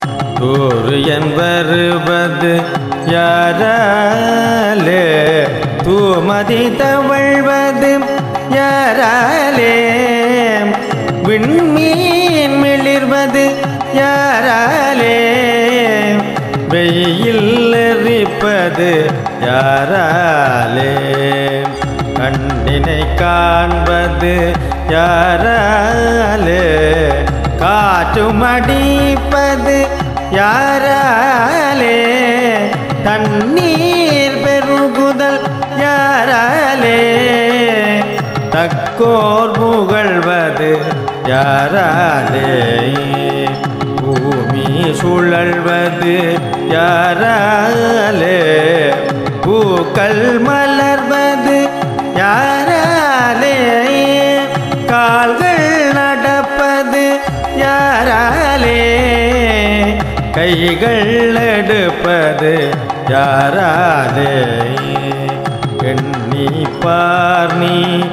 durian வருவது யாராலே தூமதி தவழ்வது யாராலே விண்மீன் மிளிர்வது யாராலே வெயில் எரிப்பது யாராலே கண்ணினை காண்பது யாராலே காற்றும் அடிப்பது யாராலே தண்ணீர் பெருகுதல் யாராலே தக்கோர் புகழ்வது யாராலே பூமி சுழல்வது யாராலே பூக்கள் மலர்வது யாராலே கால்கள் நடப்பது யாராலே கைகள் எடுப்பது யாராலே எண்ணி பார் நீ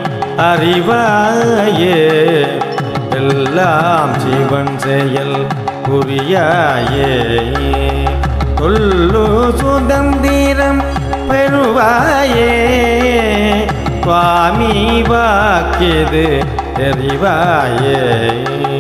அறிவாயே எல்லாம் சிவன் செயல் புரியாயே சொல்லு சுதந்திரம் பெறுவாயே சுவாமி வாக்கியது தெரிவாயே